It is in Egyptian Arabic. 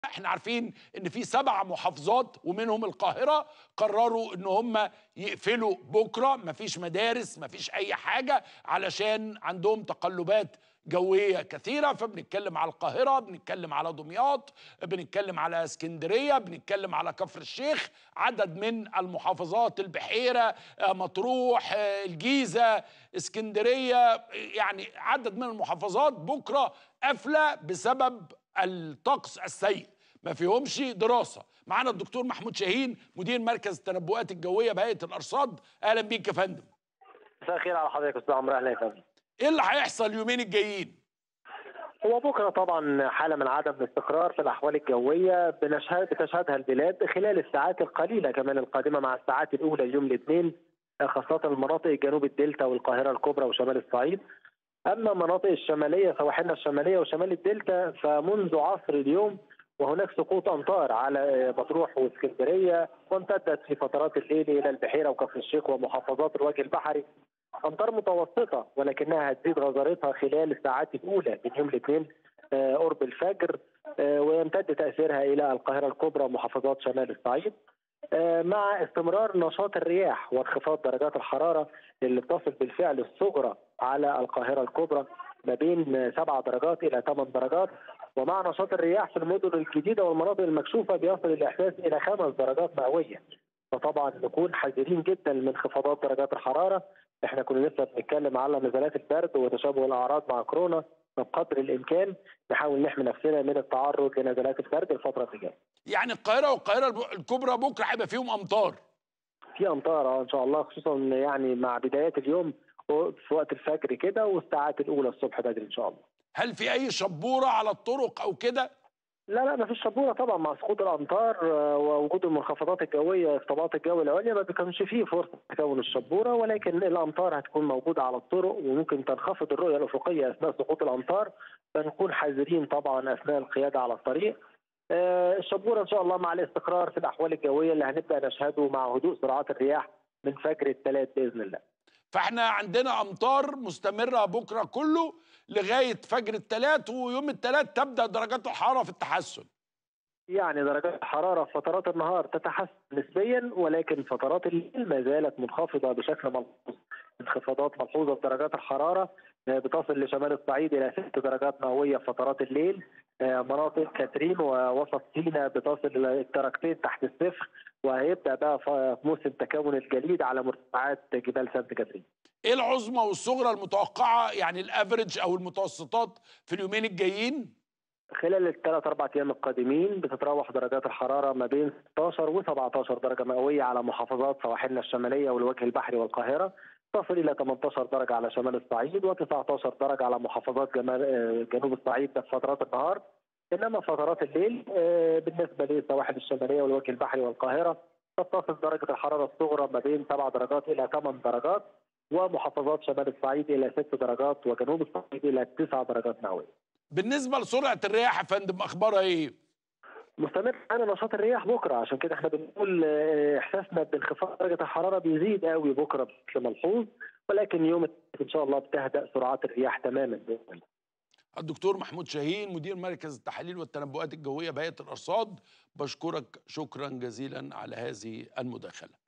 احنا عارفين ان في سبع محافظات ومنهم القاهره قرروا ان هم يقفلوا بكره مفيش مدارس مفيش اي حاجه علشان عندهم تقلبات جويه كثيره فبنتكلم على القاهره بنتكلم على دمياط بنتكلم على اسكندريه بنتكلم على كفر الشيخ عدد من المحافظات البحيره مطروح الجيزه اسكندريه يعني عدد من المحافظات بكره قافله بسبب الطقس السيء ما فيهمش دراسه معانا الدكتور محمود شاهين مدير مركز التنبؤات الجويه بهيئه الارصاد اهلا بيك يا فندم مساء الخير على حضرتك استاذ عمرو اهلا يا فندم ايه اللي هيحصل اليومين الجايين هو بكره طبعا حاله من عدم الاستقرار في الاحوال الجويه بنشهد بتشهدها البلاد خلال الساعات القليله كمان القادمه مع الساعات الاولى اليوم الاثنين خاصه المناطق جنوب الدلتا والقاهره الكبرى وشمال الصعيد اما المناطق الشماليه سواحلنا الشماليه وشمال الدلتا فمنذ عصر اليوم وهناك سقوط امطار على مطروح واسكندريه وامتدت في فترات الليل الى البحيره وكفر الشيخ ومحافظات الوجه البحري امطار متوسطه ولكنها هتزيد غزارتها خلال الساعات الاولى من يوم الاثنين قرب الفجر ويمتد تاثيرها الى القاهره الكبرى ومحافظات شمال الصعيد مع استمرار نشاط الرياح وانخفاض درجات الحراره اللي بتصل بالفعل الصغرى على القاهره الكبرى ما بين 7 درجات الى 8 درجات ومع نشاط الرياح في المدن الجديده والمناطق المكشوفه بيصل الاحساس الى 5 درجات مئويه فطبعا نكون حذرين جدا من انخفاضات درجات الحراره احنا كنا لسه بنتكلم على نزلات البرد وتشابه الاعراض مع كورونا فبقدر الامكان نحاول نحمي نفسنا من التعرض لنزلات البرد الفتره اللي جايه. يعني القاهره والقاهره الكبرى بكره هيبقى فيهم امطار. في امطار اه ان شاء الله خصوصا يعني مع بدايات اليوم في وقت الفجر كده والساعات الاولى الصبح بدري ان شاء الله. هل في اي شبوره على الطرق او كده؟ لا لا ما فيش شبوره طبعا مع سقوط الامطار ووجود المنخفضات الجويه في طبقات الجو العليا ما بيكونش فيه فرصه تكون الشبوره ولكن الامطار هتكون موجوده على الطرق وممكن تنخفض الرؤيه الافقيه اثناء سقوط الامطار فنكون حذرين طبعا اثناء القياده على الطريق. الشبوره ان شاء الله مع الاستقرار في الاحوال الجويه اللي هنبدا نشهده مع هدوء سرعات الرياح من فجر الثلاث باذن الله. فاحنا عندنا امطار مستمره بكره كله لغايه فجر الثلاث ويوم الثلاث تبدا درجات الحراره في التحسن. يعني درجات الحراره في فترات النهار تتحسن نسبيا ولكن فترات الليل ما زالت منخفضه بشكل ملحوظ. انخفاضات ملحوظه في درجات الحراره بتصل لشمال الصعيد الى 6 درجات مئويه في فترات الليل مناطق كاترين ووسط سيناء بتصل الدرجتين تحت الصفر وهيبدا بقى في موسم تكون الجليد على مرتفعات جبال سانت كاترين. ايه العظمى والصغرى المتوقعه يعني الافرج او المتوسطات في اليومين الجايين؟ خلال الثلاث اربع ايام القادمين بتتراوح درجات الحراره ما بين 16 و 17 درجه مئويه على محافظات سواحلنا الشماليه والوجه البحري والقاهره تصل الى 18 درجه على شمال الصعيد و19 درجه على محافظات جمال جنوب الصعيد في فترات النهار انما فترات الليل بالنسبه للسواحل الشماليه والوجه البحري والقاهره تتصل درجه الحراره الصغرى ما بين 7 درجات الى 8 درجات ومحافظات شمال الصعيد الى 6 درجات وجنوب الصعيد الى 9 درجات مئويه. بالنسبه لسرعه الرياح يا فندم اخبارها ايه؟ مستمر معانا نشاط الرياح بكره عشان كده احنا بنقول احساسنا بانخفاض درجه الحراره بيزيد قوي بكره بشكل ملحوظ ولكن يوم ان شاء الله بتهدأ سرعات الرياح تماما باذن الله. الدكتور محمود شاهين مدير مركز التحاليل والتنبؤات الجويه بهيئه الارصاد بشكرك شكرا جزيلا على هذه المداخله.